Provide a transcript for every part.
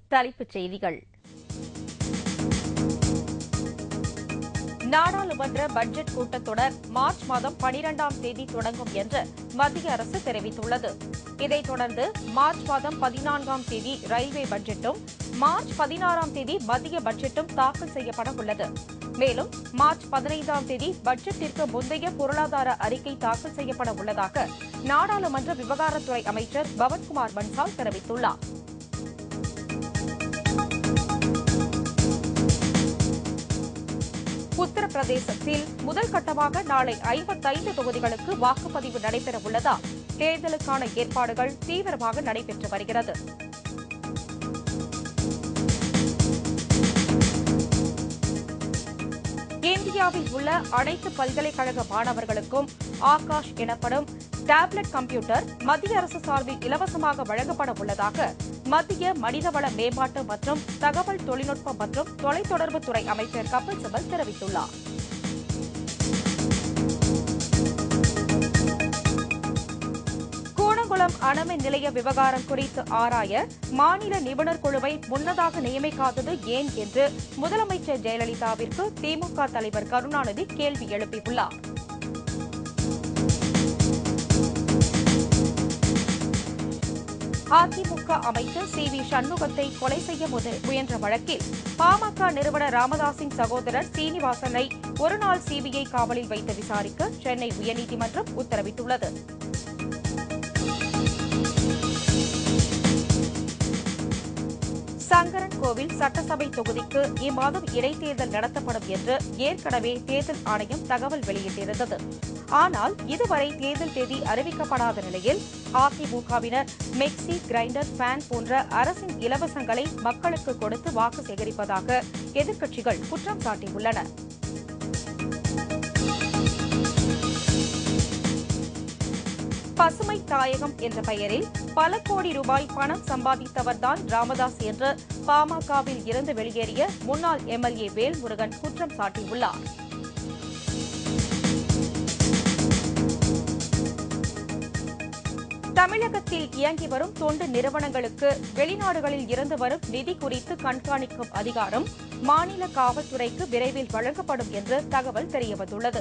தலைப்புச் செய்திகள் நாடாளுமன்ற பட்ஜெட் கூட்டத்தொடர் மார்ச் மாதம் பனிரெண்டாம் தேதி தொடங்கும் என்று மத்திய அரசு தெரிவித்துள்ளது இதைத் தொடர்ந்து மார்ச் மாதம் பதினான்காம் தேதி ரயில்வே பட்ஜெட்டும் மார்ச் பதினாறாம் தேதி மத்திய பட்ஜெட்டும் தாக்கல் செய்யப்பட உள்ளது மேலும் மார்ச் பதினைந்தாம் தேதி பட்ஜெட்டிற்கு முந்தைய பொருளாதார அறிக்கை தாக்கல் செய்யப்பட உள்ளதாக நாடாளுமன்ற விவகாரத்துறை அமைச்சர் பவன்குமார் பன்சால் தெரிவித்துள்ளார் உத்தரப்பிரதேசத்தில் முதல் கட்டமாக நாளை ஐம்பத்தைந்து தொகுதிகளுக்கு வாக்குப்பதிவு நடைபெற உள்ளதால் தேர்தலுக்கான ஏற்பாடுகள் தீவிரமாக நடைபெற்று வருகிறது இந்தியாவில் உள்ள அனைத்து பல்கலைக்கழக மாணவர்களுக்கும் ஆகாஷ் எனப்படும் டேப்லெட் கம்ப்யூட்டர் மத்திய அரசு சார்பில் இலவசமாக வழங்கப்பட உள்ளதாக மத்திய மனிதவள மேம்பாட்டு மற்றும் தகவல் தொழில்நுட்பம் மற்றும் தொலைத்தொடர்புத்துறை அமைச்சர் கபில் சிபல் தெரிவித்துள்ளார் கூடங்குளம் அணுமின் நிலைய விவகாரம் குறித்து ஆராய மாநில நிபுணர் குழுவை முன்னதாக நியமிக்காதது ஏன் என்று முதலமைச்சர் ஜெயலலிதாவிற்கு திமுக தலைவர் கருணாநிதி கேள்வி எழுப்பியுள்ளார் அதிமுக அமைச்சர் சி வி சண்முகத்தை கொலை செய்ய முத- முயன்ற வழக்கில் பாமக நிறுவனர் ராமதாசின் சகோதரர் சீனிவாசனை ஒருநாள் சிபிஐ காவலில் வைத்து விசாரிக்க சென்னை உயர்நீதிமன்றம் உத்தரவிட்டுள்ளது சங்கரன் கோவில் சட்டசபை தொகுதிக்கு இம்மாதம் இடைத்தேர்தல் நடத்தப்படும் என்று ஏற்கனவே தேர்தல் ஆணையம் தகவல் வெளியிட்டிருந்தது ஆனால் இதுவரை தேர்தல் தேதி அறிவிக்கப்படாத நிலையில் அதிமுகவினர் மிக்சி கிரைண்டர் ஃபேன் போன்ற அரசின் இலவசங்களை மக்களுக்கு கொடுத்து வாக்கு சேகரிப்பதாக எதிர்க்கட்சிகள் குற்றம் சாட்டியுள்ளன பசுமை தாயகம் என்ற பெயரில் பல கோடி ரூபாய் பணம் சம்பாதித்தவர்தான் ராமதாஸ் என்று பாமகவில் இருந்து வெளியேறிய முன்னாள் எம்எல்ஏ வேல்முருகன் குற்றம் சாட்டியுள்ளார் தமிழகத்தில் இயங்கி வரும் தொண்டு நிறுவனங்களுக்கு வெளிநாடுகளில் இருந்து வரும் நிதி குறித்து கண்காணிக்கும் அதிகாரம் மாநில காவல்துறைக்கு விரைவில் வழங்கப்படும் என்று தகவல் தெரியவந்துள்ளது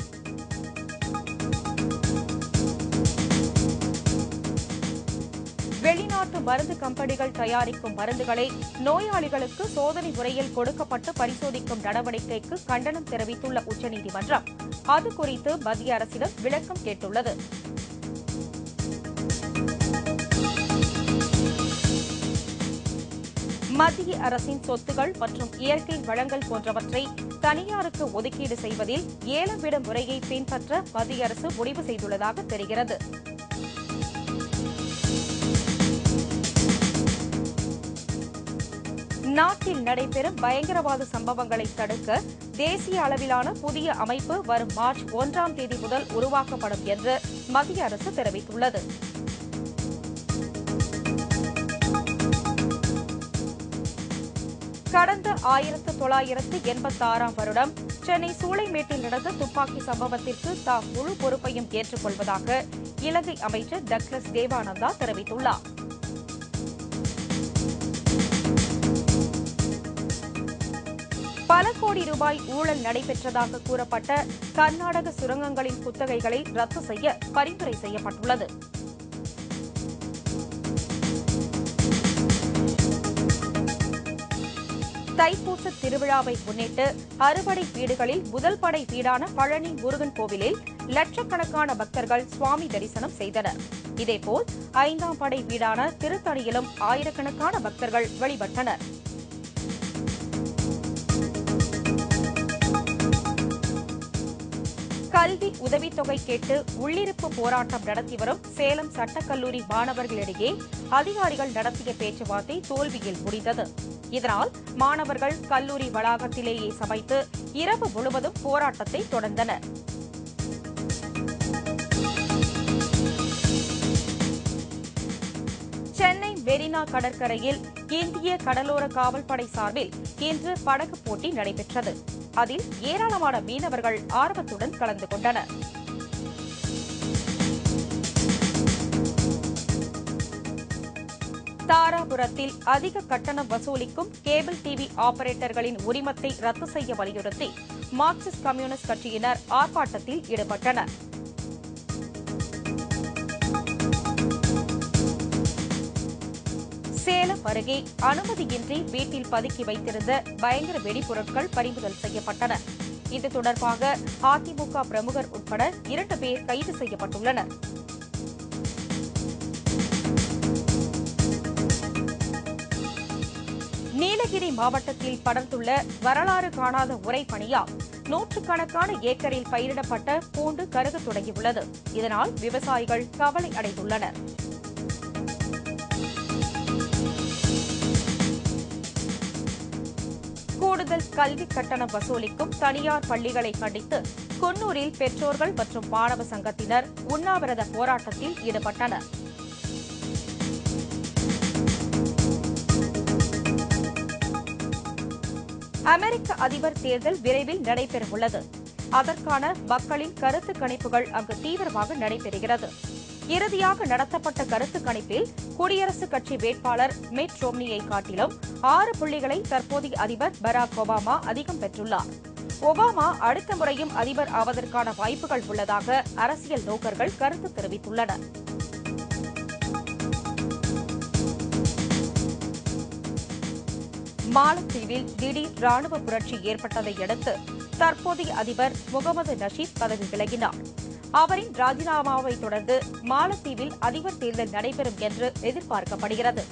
வெளிநாட்டு மருந்து கம்பெனிகள் தயாரிக்கும் மருந்துகளை நோயாளிகளுக்கு சோதனை முறையில் கொடுக்கப்பட்டு பரிசோதிக்கும் நடவடிக்கைக்கு கண்டனம் தெரிவித்துள்ள உச்சநீதிமன்றம் அது குறித்து மத்திய அரசிடம் விளக்கம் கேட்டுள்ளது மத்திய அரசின் சொத்துகள் மற்றும் இயற்கை வளங்கள் போன்றவற்றை தனியாருக்கு ஒதுக்கீடு செய்வதில் ஏலம் விடும் முறையை பின்பற்ற மத்திய அரசு முடிவு செய்துள்ளதாக தெரிகிறது நாட்டில் நடைபெறும் பயங்கரவாத சம்பவங்களை தடுக்க தேசிய அளவிலான புதிய அமைப்பு வரும் மார்ச் ஒன்றாம் தேதி முதல் உருவாக்கப்படும் என்று மத்திய அரசு தெரிவித்துள்ளது கடந்த ஆயிரத்து தொள்ளாயிரத்து எண்பத்தாறாம் வருடம் சென்னை சூளைமேட்டில் நடந்த துப்பாக்கி சம்பவத்திற்கு தாம் முழு பொறுப்பையும் ஏற்றுக்கொள்வதாக இலங்கை அமைச்சர் டக்ளஸ் தேவானந்தா தெரிவித்துள்ளார் பல கோடி ரூபாய் ஊழல் நடைபெற்றதாக கூறப்பட்ட கர்நாடக சுரங்கங்களின் குத்தகைகளை ரத்து செய்ய பரிந்துரை செய்யப்பட்டுள்ளது தைப்பூச திருவிழாவை முன்னிட்டு அறுபடை வீடுகளில் முதல் படை வீடான பழனி முருகன் கோவிலில் லட்சக்கணக்கான பக்தர்கள் சுவாமி தரிசனம் செய்தனர் இதேபோல் ஐந்தாம் படை வீடான திருத்தணியிலும் ஆயிரக்கணக்கான பக்தர்கள் வழிபட்டனர் கல்வி உதவித்தொகை கேட்டு உள்ளிருப்பு போராட்டம் நடத்தி வரும் சேலம் சட்டக்கல்லூரி மாணவர்களிடையே அதிகாரிகள் நடத்திய பேச்சுவார்த்தை தோல்வியில் முடிந்தது இதனால் மாணவர்கள் கல்லூரி வளாகத்திலேயே சமைத்து இரவு முழுவதும் போராட்டத்தை தொடர்ந்தனர் சென்னை மெரினா கடற்கரையில் இந்திய கடலோர காவல்படை சார்பில் இன்று படகு போட்டி நடைபெற்றது அதில் ஏராளமான மீனவர்கள் ஆர்வத்துடன் கலந்து கொண்டனர் தாராபுரத்தில் அதிக கட்டணம் வசூலிக்கும் கேபிள் டிவி ஆபரேட்டர்களின் உரிமத்தை ரத்து செய்ய வலியுறுத்தி மார்க்சிஸ்ட் கம்யூனிஸ்ட் கட்சியினர் ஆர்ப்பாட்டத்தில் ஈடுபட்டனர் சேலம் அருகே அனுமதியின்றி வீட்டில் பதுக்கி வைத்திருந்த பயங்கர வெடிபொருட்கள் பறிமுதல் செய்யப்பட்டன இது தொடர்பாக அதிமுக பிரமுகர் உட்பட இரண்டு பேர் கைது செய்யப்பட்டுள்ளனர் நீலகிரி மாவட்டத்தில் படர்ந்துள்ள வரலாறு காணாத உரைப்பணியால் நூற்றுக்கணக்கான ஏக்கரில் பயிரிடப்பட்ட பூண்டு கருகத் தொடங்கியுள்ளது இதனால் விவசாயிகள் கவலை அடைந்துள்ளனர் கூடுதல் கல்வி கட்டணம் வசூலிக்கும் தனியார் பள்ளிகளை கண்டித்து குன்னூரில் பெற்றோர்கள் மற்றும் மாணவ சங்கத்தினர் உண்ணாவிரத போராட்டத்தில் ஈடுபட்டனர் அமெரிக்க அதிபர் தேர்தல் விரைவில் நடைபெறவுள்ளது அதற்கான மக்களின் கருத்து கணிப்புகள் அங்கு தீவிரமாக நடைபெறுகிறது இறுதியாக நடத்தப்பட்ட கருத்து கணிப்பில் குடியரசுக் கட்சி வேட்பாளர் மிட் ரோம்னியை காட்டிலும் ஆறு புள்ளிகளை தற்போதைய அதிபர் பராக் ஒபாமா அதிகம் பெற்றுள்ளார் ஒபாமா அடுத்த முறையும் அதிபர் ஆவதற்கான வாய்ப்புகள் உள்ளதாக அரசியல் நோக்கர்கள் கருத்து தெரிவித்துள்ளனர் மாலத்தீவில் திடீர் ராணுவ புரட்சி ஏற்பட்டதை அடுத்து தற்போதைய அதிபர் முகமது நஷீத் பதவி விலகினார் அவரின் ராஜினாமாவை தொடர்ந்து மாலத்தீவில் அதிபர் தேர்தல் நடைபெறும் என்று எதிர்பார்க்கப்படுகிறது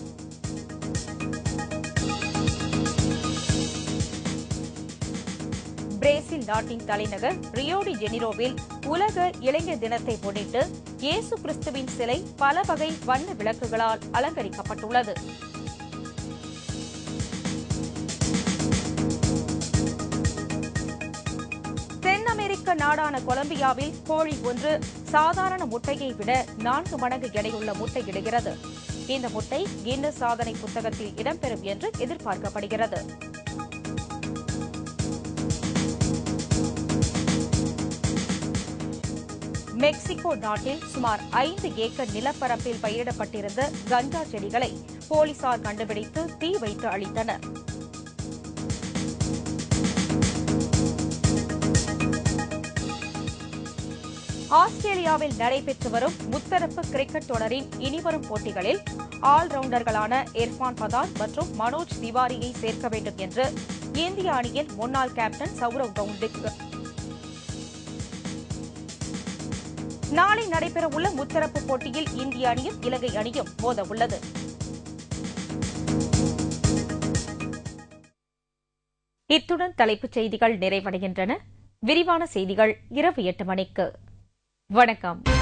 பிரேசில் நாட்டின் தலைநகர் ரியோடி ஜெனிரோவில் உலக இளைஞர் தினத்தை முன்னிட்டு இயேசு கிறிஸ்துவின் சிலை பல வகை வண்ண விளக்குகளால் அலங்கரிக்கப்பட்டுள்ளது தென் அமெரிக்க நாடான கொலம்பியாவில் கோழி ஒன்று சாதாரண முட்டையை விட நான்கு மடங்கு எடையுள்ள முட்டை இடுகிறது இந்த முட்டை கின்னஸ் சாதனை புத்தகத்தில் இடம்பெறும் என்று எதிர்பார்க்கப்படுகிறது மெக்சிகோ நாட்டில் சுமார் ஐந்து ஏக்கர் நிலப்பரப்பில் பயிரிடப்பட்டிருந்த கஞ்சா செடிகளை போலீசார் கண்டுபிடித்து தீ வைத்து அழித்தனர் ஆஸ்திரேலியாவில் நடைபெற்று வரும் முத்தரப்பு கிரிக்கெட் தொடரின் இனிவரும் போட்டிகளில் ஆல்ரவுண்டர்களான இர்ஃபான் பதான் மற்றும் மனோஜ் திவாரியை சேர்க்க வேண்டும் என்று இந்திய அணியின் முன்னாள் கேப்டன் சௌரவ் கவுண்டிக் நாளை நடைபெறவுள்ள முத்தரப்பு போட்டியில் இந்திய அணியும் இலங்கை அணியும் மோத உள்ளது இத்துடன் தலைப்புச் செய்திகள் நிறைவடைகின்றன விரிவான செய்திகள் இரவு எட்டு மணிக்கு வணக்கம்